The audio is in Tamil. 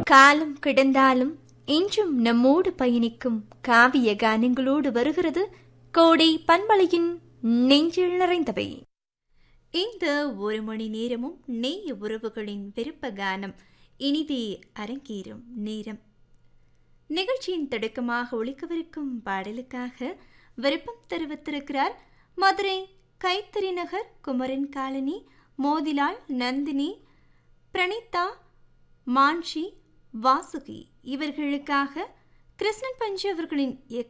காலம் கிடந்தாலும் இன்றும் நம்மோடு பயணிக்கும் காவிய கானங்களோடு வருகிறது கோடை பண்பலையின் நெஞ்சில் நிறைந்தவை இந்த ஒரு மணி நேரமும் நேய உறவுகளின் விருப்ப கானம் இனிதே அரங்கேறும் நேரம் நிகழ்ச்சியின் தொடக்கமாக ஒழிக்கவிருக்கும் பாடலுக்காக விருப்பம் தெரிவித்திருக்கிறார் மதுரை கைத்தறி நகர் குமரன் காலனி மோதிலால் நந்தினி பிரணீதா மான்ஷி வாசுகி இவர்களுக்காக கிருஷ்ணன் பஞ்சு அவர்களின்